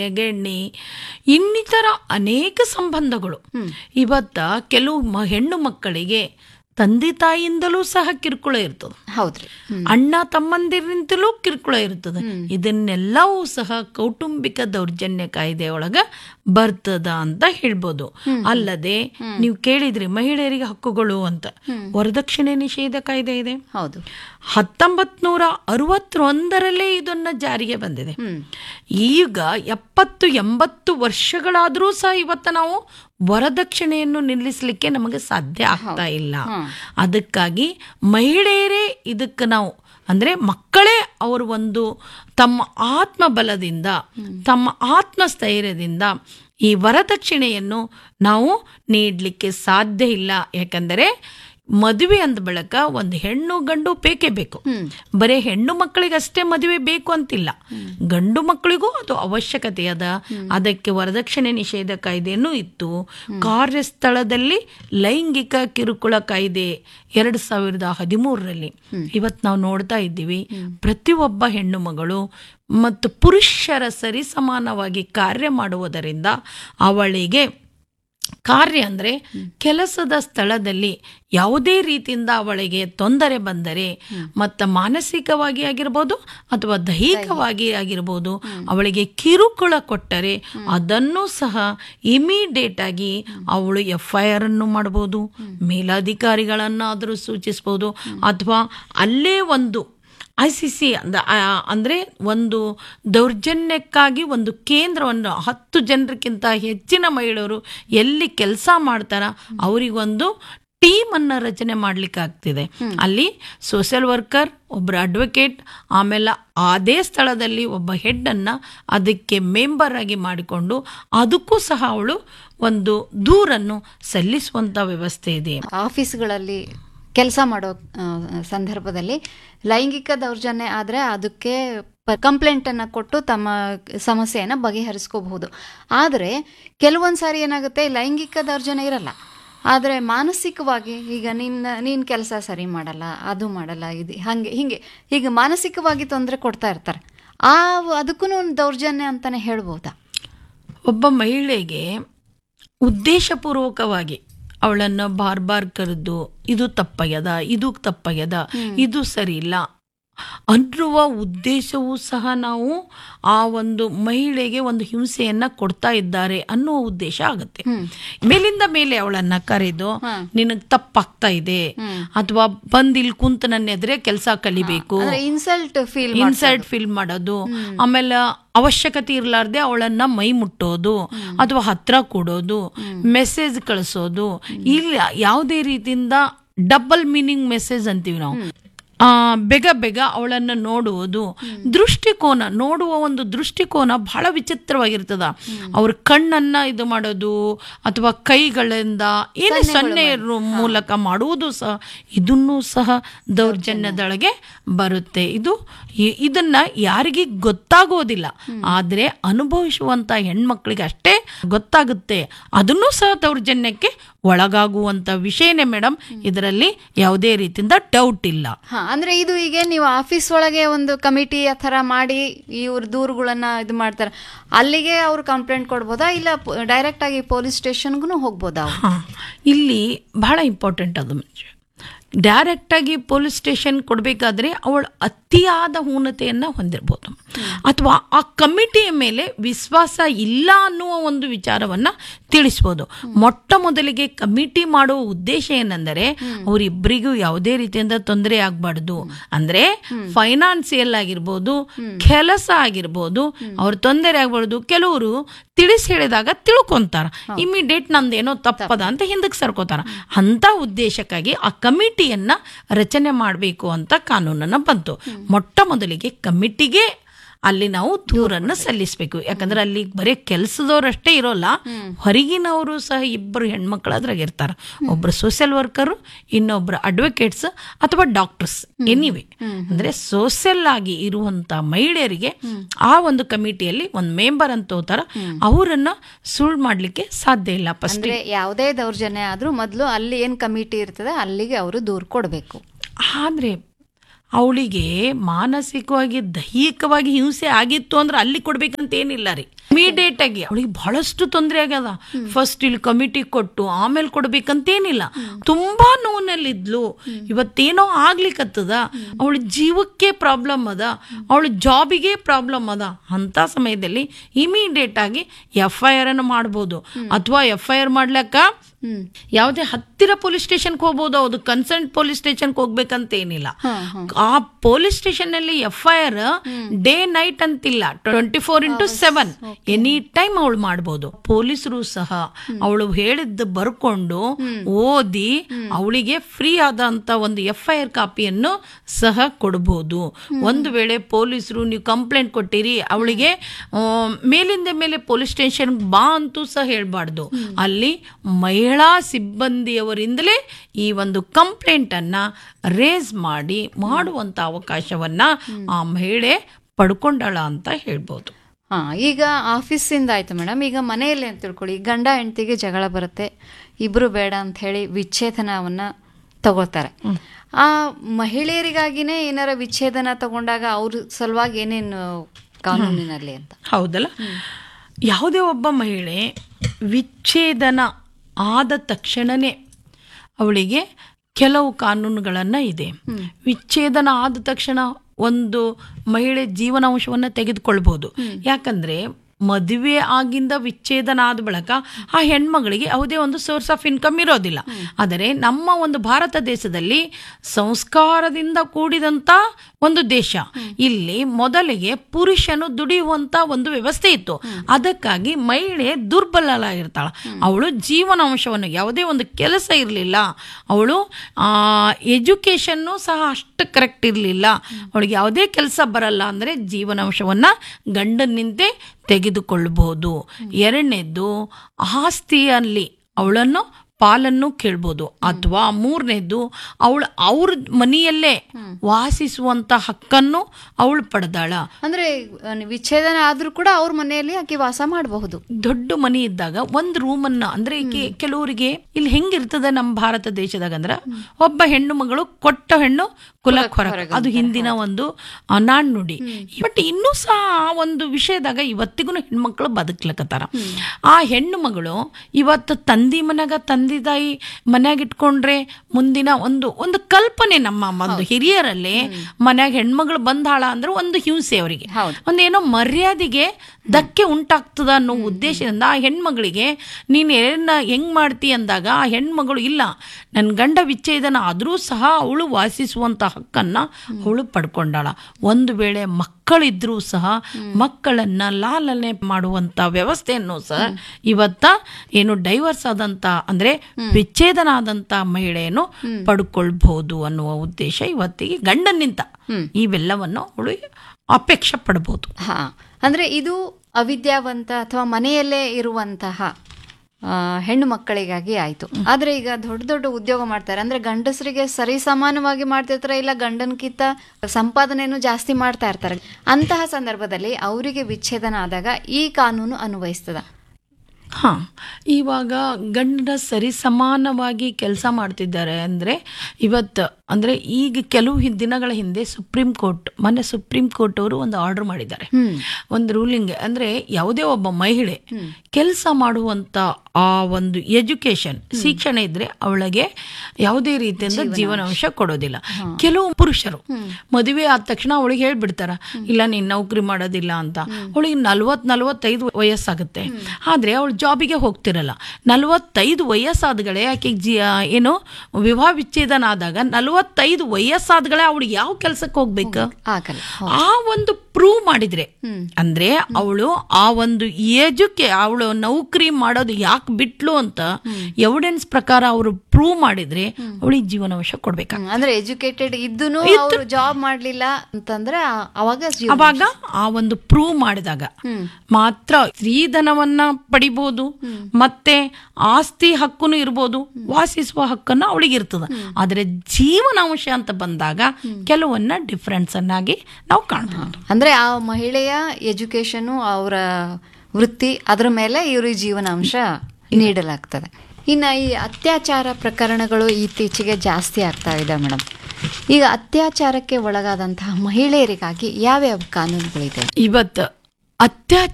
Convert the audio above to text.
ಗೆಣ್ಣಿ ಇನ್ನಿತರ ಅನೇಕ ಸಂಬಂಧಗಳು ಇವತ್ತ ಕೆಲವು ಮ- ಹೆಣ್ಣು ಮಕ್ಕಳಿಗೆ ತಂದೆ ತಾಯಿಯಿಂದಲೂ ಸಹ ಕಿರುಕುಳ ಇರ್ತದೆ ಹೌದ್ರಿ ಅಣ್ಣ ತಮ್ಮಂದಿರಿಂದಲೂ ಕಿರುಕುಳ ಇರ್ತದೆ ಇದನ್ನೆಲ್ಲವೂ ಸಹ ಕೌಟುಂಬಿಕ ದೌರ್ಜನ್ಯ ಕಾಯ್ದೆ ಒಳಗ ಬರ್ತದ ಅಂತ ಹೇಳ್ಬೋದು ಅಲ್ಲದೆ ನೀವು ಕೇಳಿದ್ರಿ ಮಹಿಳೆಯರಿಗೆ ಹಕ್ಕುಗಳು ಅಂತ ವರದಕ್ಷಿಣೆ ನಿಷೇಧ ಕಾಯ್ದೆ ಇದೆ ಹೌದು ಹತ್ತೊಂಬತ್ ನೂರ ಅರವತ್ತೊಂದರಲ್ಲೇ ಇದನ್ನ ಜಾರಿಗೆ ಬಂದಿದೆ ಈಗ ಎಪ್ಪತ್ತು ಎಂಬತ್ತು ವರ್ಷಗಳಾದರೂ ಸಹ ಇವತ್ತು ನಾವು ವರದಕ್ಷಿಣೆಯನ್ನು ನಿಲ್ಲಿಸಲಿಕ್ಕೆ ನಮಗೆ ಸಾಧ್ಯ ಆಗ್ತಾ ಇಲ್ಲ ಅದಕ್ಕಾಗಿ ಮಹಿಳೆಯರೇ ಇದಕ್ಕೆ ನಾವು ಅಂದರೆ ಮಕ್ಕಳೇ ಅವರು ಒಂದು ತಮ್ಮ ಆತ್ಮಬಲದಿಂದ ತಮ್ಮ ಆತ್ಮಸ್ಥೈರ್ಯದಿಂದ ಈ ವರದಕ್ಷಿಣೆಯನ್ನು ನಾವು ನೀಡಲಿಕ್ಕೆ ಸಾಧ್ಯ ಇಲ್ಲ ಯಾಕಂದರೆ ಮದುವೆ ಅಂದ ಬಳಿಕ ಒಂದು ಹೆಣ್ಣು ಗಂಡು ಬೇಕೇ ಬೇಕು ಬರೀ ಹೆಣ್ಣು ಮಕ್ಕಳಿಗಷ್ಟೇ ಮದುವೆ ಬೇಕು ಅಂತಿಲ್ಲ ಗಂಡು ಮಕ್ಕಳಿಗೂ ಅದು ಅವಶ್ಯಕತೆ ಅದ ಅದಕ್ಕೆ ವರದಕ್ಷಿಣೆ ನಿಷೇಧ ಕಾಯ್ದೆನೂ ಇತ್ತು ಕಾರ್ಯಸ್ಥಳದಲ್ಲಿ ಲೈಂಗಿಕ ಕಿರುಕುಳ ಕಾಯ್ದೆ ಎರಡು ಸಾವಿರದ ಹದಿಮೂರರಲ್ಲಿ ಇವತ್ತು ನಾವು ನೋಡ್ತಾ ಇದ್ದೀವಿ ಪ್ರತಿಯೊಬ್ಬ ಹೆಣ್ಣು ಮಗಳು ಮತ್ತು ಪುರುಷರ ಸರಿಸಮಾನವಾಗಿ ಕಾರ್ಯ ಮಾಡುವುದರಿಂದ ಅವಳಿಗೆ ಕಾರ್ಯ ಅಂದರೆ ಕೆಲಸದ ಸ್ಥಳದಲ್ಲಿ ಯಾವುದೇ ರೀತಿಯಿಂದ ಅವಳಿಗೆ ತೊಂದರೆ ಬಂದರೆ ಮತ್ತು ಮಾನಸಿಕವಾಗಿ ಆಗಿರ್ಬೋದು ಅಥವಾ ದೈಹಿಕವಾಗಿ ಆಗಿರ್ಬೋದು ಅವಳಿಗೆ ಕಿರುಕುಳ ಕೊಟ್ಟರೆ ಅದನ್ನು ಸಹ ಇಮಿಡಿಯೇಟ್ ಆಗಿ ಅವಳು ಎಫ್ ಐ ಆರ್ ಅನ್ನು ಮಾಡ್ಬೋದು ಮೇಲಾಧಿಕಾರಿಗಳನ್ನಾದರೂ ಸೂಚಿಸ್ಬೋದು ಅಥವಾ ಅಲ್ಲೇ ಒಂದು ಐ ಸಿ ಸಿ ಅಂದರೆ ಒಂದು ದೌರ್ಜನ್ಯಕ್ಕಾಗಿ ಒಂದು ಕೇಂದ್ರವನ್ನು ಹತ್ತು ಜನರಿಗಿಂತ ಹೆಚ್ಚಿನ ಮಹಿಳೆಯರು ಎಲ್ಲಿ ಕೆಲಸ ಮಾಡ್ತಾರ ಅವರಿಗೊಂದು ಟೀಮನ್ನು ರಚನೆ ಮಾಡ್ಲಿಕ್ಕಾಗ್ತಿದೆ ಅಲ್ಲಿ ಸೋಷಿಯಲ್ ವರ್ಕರ್ ಒಬ್ಬರು ಅಡ್ವೊಕೇಟ್ ಆಮೇಲೆ ಅದೇ ಸ್ಥಳದಲ್ಲಿ ಒಬ್ಬ ಹೆಡ್ಡನ್ನು ಅದಕ್ಕೆ ಮೆಂಬರ್ ಆಗಿ ಮಾಡಿಕೊಂಡು ಅದಕ್ಕೂ ಸಹ ಅವಳು ಒಂದು ದೂರನ್ನು ಸಲ್ಲಿಸುವಂಥ ವ್ಯವಸ್ಥೆ ಇದೆ ಆಫೀಸ್ಗಳಲ್ಲಿ ಕೆಲಸ ಮಾಡೋ ಆ, ಸಂದರ್ಭದಲ್ಲಿ ಲೈಂಗಿಕ ದೌರ್ಜನ್ಯ ಆದರೆ ಅದಕ್ಕೆ ಕಂಪ್ಲೇಂಟನ್ನು ಕೊಟ್ಟು ತಮ್ಮ ಸಮಸ್ಯೆಯನ್ನು ಬಗೆಹರಿಸ್ಕೋಬಹುದು ಆದರೆ ಕೆಲವೊಂದು ಸಾರಿ ಏನಾಗುತ್ತೆ ಲೈಂಗಿಕ ದೌರ್ಜನ್ಯ ಇರಲ್ಲ ಆದರೆ ಮಾನಸಿಕವಾಗಿ ಈಗ ನಿನ್ನ ನೀನು ಕೆಲಸ ಸರಿ ಮಾಡಲ್ಲ ಅದು ಮಾಡಲ್ಲ ಇದು ಹಾಗೆ ಹೀಗೆ ಹೀಗೆ ಮಾನಸಿಕವಾಗಿ ತೊಂದರೆ ಕೊಡ್ತಾ ಇರ್ತಾರೆ ಆ ಅದಕ್ಕೂ ದೌರ್ಜನ್ಯ ಅಂತಲೇ ಹೇಳ್ಬೋದಾ ಒಬ್ಬ ಮಹಿಳೆಗೆ ಉದ್ದೇಶಪೂರ್ವಕವಾಗಿ ಅವಳನ್ನು ಬಾರ್ ಬಾರ್ ಕರೆದು ಇದು ತಪ್ಪಾಗ್ಯದ ಇದು ತಪ್ಪಾಗ್ಯದ ಇದು ಸರಿ ಇಲ್ಲ ಅನ್ನುವ ಉದ್ದೇಶವೂ ಸಹ ನಾವು ಆ ಒಂದು ಮಹಿಳೆಗೆ ಒಂದು ಹಿಂಸೆಯನ್ನ ಕೊಡ್ತಾ ಇದ್ದಾರೆ ಅನ್ನುವ ಉದ್ದೇಶ ಆಗುತ್ತೆ ಮೇಲಿಂದ ಮೇಲೆ ಅವಳನ್ನ ಕರೆದು ನಿನಗ್ ತಪ್ಪಾಗ್ತಾ ಇದೆ ಅಥವಾ ಬಂದ್ ಇಲ್ಲಿ ಕುಂತ ನನ್ನ ಎದುರೇ ಕೆಲಸ ಕಲಿಬೇಕು ಇನ್ಸಲ್ಟ್ ಫೀಲ್ ಇನ್ಸಲ್ಟ್ ಫೀಲ್ ಮಾಡೋದು ಆಮೇಲೆ ಅವಶ್ಯಕತೆ ಇರಲಾರ್ದೆ ಅವಳನ್ನ ಮೈ ಮುಟ್ಟೋದು ಅಥವಾ ಹತ್ರ ಕೊಡೋದು ಮೆಸೇಜ್ ಕಳಿಸೋದು ಇಲ್ಲ ಯಾವುದೇ ರೀತಿಯಿಂದ ಡಬಲ್ ಮೀನಿಂಗ್ ಮೆಸೇಜ್ ಅಂತೀವಿ ನಾವು ಆ, ಬೇಗ ಬೇಗ ಅವಳನ್ನು ನೋಡುವುದು ದೃಷ್ಟಿಕೋನ ನೋಡುವ ಒಂದು ದೃಷ್ಟಿಕೋನ ಬಹಳ ವಿಚಿತ್ರವಾಗಿರ್ತದ ಅವ್ರ ಕಣ್ಣನ್ನ ಇದು ಮಾಡೋದು ಅಥವಾ ಕೈಗಳಿಂದ ಏನೇ ಸೊನ್ನೆ ರು- ಮೂಲಕ ಮಾಡುವುದು ಸಹ ಇದನ್ನೂ ಸಹ ದೌರ್ಜನ್ಯದೊಳಗೆ ಬರುತ್ತೆ ಇದು ಇ- ಇದನ್ನ ಯಾರಿಗೆ ಗೊತ್ತಾಗೋದಿಲ್ಲ ಆದ್ರೆ ಅನುಭವಿಸುವಂತ ಹೆಣ್ಮಕ್ಳಿಗೆ ಅಷ್ಟೇ ಗೊತ್ತಾಗುತ್ತೆ ಅದನ್ನೂ ಸಹ ದೌರ್ಜನ್ಯಕ್ಕೆ ಒಳಗಾಗುವಂತ ವಿಷಯನೇ ಮೇಡಮ್ ಇದರಲ್ಲಿ ಯಾವುದೇ ರೀತಿಯಿಂದ ಡೌಟ್ ಇಲ್ಲ ಹಾ ಅಂದ್ರೆ ಇದು ಈಗ ನೀವು ಆಫೀಸ್ ಒಳಗೆ ಒಂದು ಕಮಿಟಿ ಆ ಥರ ಮಾಡಿ ಇವ್ರ ದೂರುಗಳನ್ನ ಇದು ಮಾಡ್ತಾರೆ ಅಲ್ಲಿಗೆ ಅವ್ರು ಕಂಪ್ಲೇಂಟ್ ಕೊಡ್ಬೋದಾ ಇಲ್ಲ ಡೈರೆಕ್ಟ್ ಆಗಿ ಪೊಲೀಸ್ ಸ್ಟೇಷನ್ಗೂ ಹೋಗ್ಬೋದಾ ಅವ್ರು? ಹಾ ಇಲ್ಲಿ ಬಹಳ ಇಂಪಾರ್ಟೆಂಟ್ ಅದು ಮುಂಚೆ ಡೈರೆಕ್ಟಾಗಿ ಪೊಲೀಸ್ ಸ್ಟೇಷನ್ ಕೊಡಬೇಕಾದ್ರೆ ಅವಳು ಅತಿಯಾದ ಊನತೆಯನ್ನು ಹೊಂದಿರ್ಬೋದು ಅಥವಾ ಆ ಕಮಿಟಿಯ ಮೇಲೆ ವಿಶ್ವಾಸ ಇಲ್ಲ ಅನ್ನುವ ಒಂದು ವಿಚಾರವನ್ನು ತಿಳಿಸ್ಬೋದು ಮೊಟ್ಟ ಮೊದಲಿಗೆ ಕಮಿಟಿ ಮಾಡುವ ಉದ್ದೇಶ ಏನೆಂದರೆ ಅವರಿಬ್ಬರಿಗೂ ಯಾವುದೇ ರೀತಿಯಿಂದ ತೊಂದರೆ ಆಗಬಾರ್ದು ಅಂದರೆ ಫೈನಾನ್ಸಿಯಲ್ ಆಗಿರ್ಬೋದು ಕೆಲಸ ಆಗಿರ್ಬೋದು ಅವ್ರ ತೊಂದರೆ ಆಗ್ಬಾರ್ದು ಕೆಲವರು ತಿಳಿಸಿ ಹೇಳಿದಾಗ ತಿಳ್ಕೊಂತಾರ ಇಮಿಡಿಯೇಟ್ ನಂದೇನೋ ತಪ್ಪದ ಅಂತ ಹಿಂದಕ್ಕೆ ಸರ್ಕೋತಾರ ಅಂತ ಉದ್ದೇಶಕ್ಕಾಗಿ ಆ ಕಮಿಟಿಯನ್ನ ರಚನೆ ಮಾಡಬೇಕು ಅಂತ ಕಾನೂನನ್ನ ಬಂತು ಮೊಟ್ಟ ಮೊದಲಿಗೆ ಕಮಿಟಿಗೆ ಅಲ್ಲಿ ನಾವು ದೂರನ್ನು ಸಲ್ಲಿಸಬೇಕು ಯಾಕಂದ್ರೆ ಅಲ್ಲಿ ಬರೀ ಕೆಲಸದವರಷ್ಟೇ ಇರೋಲ್ಲ ಹೊರಗಿನವರು ಸಹ ಇಬ್ಬರು ಹೆಣ್ಮಕ್ಳು ಅದ್ರಾಗ ಇರ್ತಾರೆ ಒಬ್ರು ಸೋಷಿಯಲ್ ವರ್ಕರು ಇನ್ನೊಬ್ರು ಅಡ್ವೊಕೇಟ್ಸ್ ಅಥವಾ ಡಾಕ್ಟರ್ಸ್ ಎನಿವೆ ಅಂದ್ರೆ ಸೋಷಿಯಲ್ ಆಗಿ ಇರುವಂತ ಮಹಿಳೆಯರಿಗೆ ಆ ಒಂದು ಕಮಿಟಿಯಲ್ಲಿ ಒಂದು ಮೆಂಬರ್ ಅಂತ ಹೋತಾರ ಅವರನ್ನ ಸುಳ್ಳು ಮಾಡ್ಲಿಕ್ಕೆ ಸಾಧ್ಯ ಇಲ್ಲ ಫಸ್ಟ್ ಅಂದ್ರೆ ಯಾವುದೇ ದೌರ್ಜನ್ಯ ಆದ್ರೂ ಮೊದಲು ಅಲ್ಲಿ ಏನ್ ಕಮಿಟಿ ಇರ್ತದೆ ಅಲ್ಲಿಗೆ ಅವರು ದೂರು ಕೊಡಬೇಕು ಆದ್ರೆ ಅವಳಿಗೆ ಮಾನಸಿಕವಾಗಿ ದೈಹಿಕವಾಗಿ ಹಿಂಸೆ ಆಗಿತ್ತು ಅಂದ್ರೆ ಅಲ್ಲಿ ಕೊಡ್ಬೇಕಂತ ಏನಿಲ್ಲ ರೀ ಇಮಿಡಿಯೇಟ್ ಆಗಿ ಅವಳಿಗೆ ಬಹಳಷ್ಟು ತೊಂದರೆ ಆಗ್ಯದ ಫಸ್ಟ್ ಇಲ್ಲಿ ಕಮಿಟಿ ಕೊಟ್ಟು ಆಮೇಲೆ ಕೊಡ್ಬೇಕಂತೇನಿಲ್ಲ ತುಂಬಾ ನೋವಿನಲ್ಲಿದ್ಲು ಇವತ್ತೇನೋ ಆಗ್ಲಿಕ್ಕತ್ತದ ಅವಳ ಜೀವಕ್ಕೆ ಪ್ರಾಬ್ಲಮ್ ಅದ ಅವಳ ಜಾಬಿಗೆ ಪ್ರಾಬ್ಲಮ್ ಅದ ಅಂತ ಸಮಯದಲ್ಲಿ ಇಮಿಡಿಯೇಟ್ ಆಗಿ ಎಫ್ ಐ ಆರ್ ಅನ್ನು ಮಾಡ್ಬೋದು ಅಥವಾ ಎಫ್ ಐ ಆರ್ ಮಾಡ್ಲಕ್ಕ ಯಾವುದೇ ಹತ್ತಿರ ಪೊಲೀಸ್ ಸ್ಟೇಷನ್ಗೆ ಹೋಗ್ಬೋದು ಅದು ಕನ್ಸರ್ನ್ ಪೊಲೀಸ್ ಸ್ಟೇಷನ್ಗೆ ಹೋಗ್ಬೇಕಂತ ಏನಿಲ್ಲ ಆ ಪೊಲೀಸ್ ಸ್ಟೇಷನ್ ಅಲ್ಲಿ F I R day night ಅಂತಿಲ್ಲ twenty four into seven any time ಅವಳು ಮಾಡ್ಬೋದು ಪೊಲೀಸರು ಸಹ ಅವಳು ಹೇಳಿದ್ದು ಬರ್ಕೊಂಡು ಓದಿ ಅವಳಿಗೆ ಫ್ರೀ ಆದಂತ ಒಂದು ಎಫ್ ಐ ಆರ್ ಕಾಪಿಯನ್ನು ಸಹ ಕೊಡಬಹುದು ಒಂದು ವೇಳೆ ಪೊಲೀಸರು ನೀವು ಕಂಪ್ಲೇಂಟ್ ಕೊಟ್ಟಿರಿ ಅವಳಿಗೆ ಆ, ಮೇಲಿಂದ ಮೇಲೆ ಪೊಲೀಸ್ ಸ್ಟೇಷನ್ ಬಾ ಅಂತೂ ಸಹ ಹೇಳ್ಬಾರ್ದು ಅಲ್ಲಿ ಮಹಿಳಾ ಸಿಬ್ಬಂದಿಯವರಿಂದಲೇ ಈ ಒಂದು ಕಂಪ್ಲೇಂಟ್ ಅನ್ನ ರೇಸ್ ಮಾಡಿ ಮಾಡುವಂತ ಅವಕಾಶವನ್ನ ಆ ಮಹಿಳೆ ಪಡ್ಕೊಂಡಳ ಅಂತ ಹೇಳ್ಬೋದು ಹಾ ಈಗ ಆಫೀಸಿಂದ ಆಯ್ತು ಮೇಡಮ್ ಈಗ ಮನೆಯಲ್ಲಿ ಅಂತ ತಿಳ್ಕೊಳ್ಳಿ ಗಂಡ ಹೆಂಡತಿಗೆ ಜಗಳ ಬರುತ್ತೆ ಇಬ್ರು ಬೇಡ ಅಂತ ಹೇಳಿ ವಿಚ್ಛೇದನವನ್ನ ತಗೋತಾರೆ ಆ ಮಹಿಳೆಯರಿಗಾಗಿನೇ ಏನಾರ ವಿಚ್ಛೇದನ ತಗೊಂಡಾಗ ಅವ್ರ ಸಲುವಾಗಿ ಏನೇನು ಕಾನೂನಿನಲ್ಲಿ ಅಂತ ಹೌದಲ್ಲ ಯಾವುದೇ ಒಬ್ಬ ಮಹಿಳೆ ವಿಚ್ಛೇದನ ಆದ ತಕ್ಷಣನೇ ಅವಳಿಗೆ ಕೆಲವು ಕಾನೂನುಗಳನ್ನ ಇದೆ ವಿಚ್ಛೇದನ ಆದ ತಕ್ಷಣ ಒಂದು ಮಹಿಳೆ ಜೀವನಾಂಶವನ್ನು ತೆಗೆದುಕೊಳ್ಬಹುದು ಯಾಕಂದ್ರೆ ಮದುವೆ ಆಗಿಂದ ವಿಚ್ಛೇದನ ಆದ ಬಳಿಕ ಆ ಹೆಣ್ಮಗಳಿಗೆ ಯಾವುದೇ ಒಂದು ಸೋರ್ಸ್ ಆಫ್ ಇನ್ಕಮ್ ಇರೋದಿಲ್ಲ ಆದರೆ ನಮ್ಮ ಒಂದು ಭಾರತ ದೇಶದಲ್ಲಿ ಸಂಸ್ಕಾರದಿಂದ ಕೂಡಿದಂತ ಒಂದು ದೇಶ ಇಲ್ಲಿ ಮೊದಲಿಗೆ ಪುರುಷನು ದುಡಿಯುವಂತ ಒಂದು ವ್ಯವಸ್ಥೆ ಇತ್ತು ಅದಕ್ಕಾಗಿ ಮಹಿಳೆ ದುರ್ಬಲಳಾಗಿರ್ತಾಳ ಅವಳು ಜೀವನಾಂಶವನ್ನು ಯಾವುದೇ ಒಂದು ಕೆಲಸ ಇರಲಿಲ್ಲ ಅವಳು ಎಜುಕೇಶನ್ನು ಸಹ ಅಷ್ಟು ಕರೆಕ್ಟ್ ಇರಲಿಲ್ಲ ಅವಳಿಗೆ ಯಾವುದೇ ಕೆಲಸ ಬರಲ್ಲ ಅಂದರೆ ಜೀವನಾಂಶವನ್ನ ಗಂಡನಿಂದೆ ತೆಗೆದುಕೊಳ್ಳಬಹುದು ಎರಡನೇದ್ದು ಆಸ್ತಿಯಲ್ಲಿ ಅವಳನ್ನು ಪಾಲನ್ನು ಕೇಳ್ಬೋದು ಅಥವಾ ಮೂರನೇದ್ದು ಅವಳು ಅವ್ರ ಮನೆಯಲ್ಲೇ ವಾಸಿಸುವಂತ ಹಕ್ಕನ್ನು ಅವಳು ಪಡೆದಾಳ ಅಂದ್ರೆ ಆ, ವಿಚ್ಛೇದನ ಆದ್ರೂ ಕೂಡ ಅವ್ರ ಮನೆಯಲ್ಲಿ ಆಕೆ ವಾಸ ಮಾಡಬಹುದು ದೊಡ್ಡ ಮನೆ ಇದ್ದಾಗ ಒಂದು ರೂಮನ್ನ ಅಂದ್ರೆ ಈಕೆ ಕೆಲವರಿಗೆ ಇಲ್ಲಿ ಹೆಂಗಿರ್ತದೆ ನಮ್ಮ ಭಾರತ ದೇಶದಾಗ ಅಂದ್ರ ಒಬ್ಬ ಹೆಣ್ಣು ಮಗಳು ಕೊಟ್ಟ ಹೆಣ್ಣು ಕುಲಕ್ ಹೊರಗ ಅದು ಹಿಂದಿನ ಒಂದು ಆ, ನಾಣ್ಣುಡಿ ಬಟ್ ಇನ್ನೂ ಸಹ ಆ ಒಂದು ವಿಷಯದಾಗ ಇವತ್ತಿಗೂ ಹೆಣ್ಮಕ್ಳು ಬದುಕ್ಲಕತ್ತಾರ ಆ ಹೆಣ್ಣು ಮಗಳು ಇವತ್ತು ತಂದಿ ಮನ್ಯಾಗ ತಂದಿ ತಾಯಿ ಮನ್ಯಾಗ ಇಟ್ಕೊಂಡ್ರೆ ಮುಂದಿನ ಒಂದು ಒಂದು ಕಲ್ಪನೆ ನಮ್ಮ ಒಂದು ಹಿರಿಯರಲ್ಲಿ ಮನ್ಯಾಗ ಹೆಣ್ಮಗಳು ಬಂದಾಳ ಅಂದ್ರೆ ಒಂದು ಹಿಂಸೆ ಅವರಿಗೆ ಹೌದು. ಒಂದೇನೋ ಮರ್ಯಾದೆಗೆ ಧಕ್ಕೆ ಉಂಟಾಗ್ತದ ಅನ್ನೋ ಉದ್ದೇಶದಿಂದ ಆ ಹೆಣ್ಮಗಳಿಗೆ ನೀನು ಏನ ಹೆಂಗ್ ಮಾಡ್ತಿ ಅಂದಾಗ ಆ ಹೆಣ್ಮಗಳು ಇಲ್ಲ ನನ್ನ ಗಂಡ ವಿಚ್ಛೇದನ ಆದರೂ ಸಹ ಅವಳು ವಾಸಿಸುವಂತ ಹಕ್ಕನ್ನ ಅವಳು ಪಡ್ಕೊಂಡಾಳ ಒಂದು ವೇಳೆ ಮಕ್ಕಳಿದ್ರೂ ಸಹ ಮಕ್ಕಳನ್ನ ಲಾಲನೆ ಮಾಡುವಂತ ವ್ಯವಸ್ಥೆಯನ್ನು ಸಹ ಇವತ್ತ ಏನು ಡೈವರ್ಸ್ ಆದಂತ ಅಂದ್ರೆ ವಿಚ್ಛೇದನ ಆದಂತ ಮಹಿಳೆಯನ್ನು ಪಡ್ಕೊಳ್ಬಹುದು ಅನ್ನುವ ಉದ್ದೇಶ ಇವತ್ತಿಗೆ ಗಂಡನಿಂದ ಇವೆಲ್ಲವನ್ನು ಅವಳು ಅಪೇಕ್ಷೆ ಪಡಬಹುದು ಹಾ ಅಂದ್ರೆ ಇದು ಅವಿದ್ಯಾವಂತ ಅಥವಾ ಮನೆಯಲ್ಲೇ ಇರುವಂತಹ ಆ, ಹೆಣ್ಣು ಮಕ್ಕಳಿಗಾಗಿ ಆಯ್ತು ಆದ್ರೆ ಈಗ ದೊಡ್ಡ ದೊಡ್ಡ ಉದ್ಯೋಗ ಮಾಡ್ತಾರೆ ಅಂದ್ರೆ ಗಂಡಸರಿಗೆ ಸರಿ ಸಮಾನವಾಗಿ ಮಾಡ್ತಿರ್ತಾರೆ ಇಲ್ಲ ಗಂಡನ್ಕಿಂತ ಸಂಪಾದನೆಯನ್ನು ಜಾಸ್ತಿ ಮಾಡ್ತಾ ಇರ್ತಾರೆ ಅಂತಹ ಸಂದರ್ಭದಲ್ಲಿ ಅವರಿಗೆ ವಿಚ್ಛೇದನ ಆದಾಗ ಈ ಕಾನೂನು ಅನ್ವಯಿಸ್ತದ ಹಾ ಇವಾಗ ಗಂಡ ಸರಿ ಸಮಾನವಾಗಿ ಕೆಲಸ ಮಾಡ್ತಿದ್ದಾರೆ ಅಂದ್ರೆ ಇವತ್ತು ಅಂದ್ರೆ ಈಗ ಕೆಲವು ಹಿ- ದಿನಗಳ ಹಿಂದೆ ಸುಪ್ರೀಂ ಕೋರ್ಟ್ ಮೊನ್ನೆ ಸುಪ್ರೀಂ ಕೋರ್ಟ್ ಅವರು ಒಂದು ಆರ್ಡರ್ ಮಾಡಿದ್ದಾರೆ ಒಂದು ರೂಲಿಂಗ್ ಅಂದ್ರೆ ಯಾವುದೇ ಒಬ್ಬ ಮಹಿಳೆ ಕೆಲಸ ಮಾಡುವಂತ ಆ ಒಂದು ಎಜುಕೇಶನ್ ಶಿಕ್ಷಣ ಇದ್ರೆ ಅವಳಿಗೆ ಯಾವುದೇ ರೀತಿಯಿಂದ ಜೀವನಾಂಶ ಕೊಡೋದಿಲ್ಲ ಕೆಲವು ಪುರುಷರು ಮದುವೆ ಆದ ತಕ್ಷಣ ಅವಳಿಗೆ ಹೇಳ್ಬಿಡ್ತಾರ ಇಲ್ಲ ನೀನ್ ನೌಕರಿ ಮಾಡೋದಿಲ್ಲ ಅಂತ ಅವಳಿಗೆ ನಲ್ವತ್ ನಲ್ವತ್ತೈದು ವಯಸ್ಸಾಗುತ್ತೆ ಆದ್ರೆ ಅವಳು ಜಾಬಿಗೆ ಹೋಗ್ತಿರಲ್ಲ ನಲ್ವತ್ತೈದು ವಯಸ್ಸಾದಗಳೇ ಆಕೆಗೆ ಜಿ ಏನು ವಿವಾಹ ವಿಚ್ಛೇದನ ಆದಾಗ ನಲ್ವತ್ತೈದು ವಯಸ್ಸಾದಗಳೇ ಅವಳಿಗೆ ಯಾವ ಕೆಲ್ಸಕ್ಕೆ ಹೋಗ್ಬೇಕು ಆಗಲ್ಲ ಆ ಒಂದು ಪ್ರೂವ್ ಮಾಡಿದ್ರೆ ಅಂದ್ರೆ ಅವಳು ಆ ಒಂದು ಎಜುಕೆ ಅವಳು ನೌಕರಿ ಮಾಡೋದು ಯಾಕೆ ಬಿಟ್ಲು ಅಂತ ಎವಿಡೆನ್ಸ್ ಪ್ರಕಾರ ಅವರು ಪ್ರೂವ್ ಮಾಡಿದ್ರೆ ಅವಳಿಗೆ ಜೀವನಾಂಶ ಕೊಡ್ಬೇಕು ಹ್ಮ್, ಅಂದ್ರೆ ಎಜುಕೇಟೆಡ್ ಇದ್ದೂನು ಅವರು ಜಾಬ್ ಮಾಡ್ಲಿಲ್ಲ ಅಂತಂದ್ರೆ ಆ- ಅವಾಗ ಜೀವ- ಅವಾಗ ಆ ಒಂದು ಪ್ರೂವ್ ಮಾಡಿದಾಗ ಮಾತ್ರ ಸ್ತ್ರೀಧನವನ್ನ ಪಡಿಬಹುದು ಮತ್ತೆ ಆಸ್ತಿ ಹಕ್ಕುನು ಇರ್ಬೋದು ವಾಸಿಸುವ ಹಕ್ಕನ್ನು ಅವಳಿಗೆ ಇರ್ತದ ಆದ್ರೆ ಜೀವನಾಂಶ ಅಂತ ಬಂದಾಗ ಕೆಲವನ್ನ ಡಿಫ್ರೆನ್ಸ್ ಅನ್ನಾಗಿ ನಾವು ಕಾಣಬಹುದು ಅಂದ್ರೆ ಆ ಮಹಿಳೆಯ ಎಜುಕೇಶನ್ ಅವರ ವೃತ್ತಿ ಅದರ ಮೇಲೆ ಇವ್ರಿಗೆ ಜೀವನಾಂಶ ನೀಡಲಾಗ್ತದೆ ಇನ್ನು ಈ ಅತ್ಯಾಚಾರ ಪ್ರಕರಣಗಳು ಇತ್ತೀಚೆಗೆ ಜಾಸ್ತಿ ಆಗ್ತಾ ಇದೆ ಮೇಡಮ್ ಈಗ ಅತ್ಯಾಚಾರಕ್ಕೆ ಒಳಗಾದಂತಹ ಮಹಿಳೆಯರಿಗಾಗಿ ಯಾವ್ಯಾವ ಕಾನೂನುಗಳಿದೆ ಇವತ್ತು ಅತ್ಯಾಚಾರ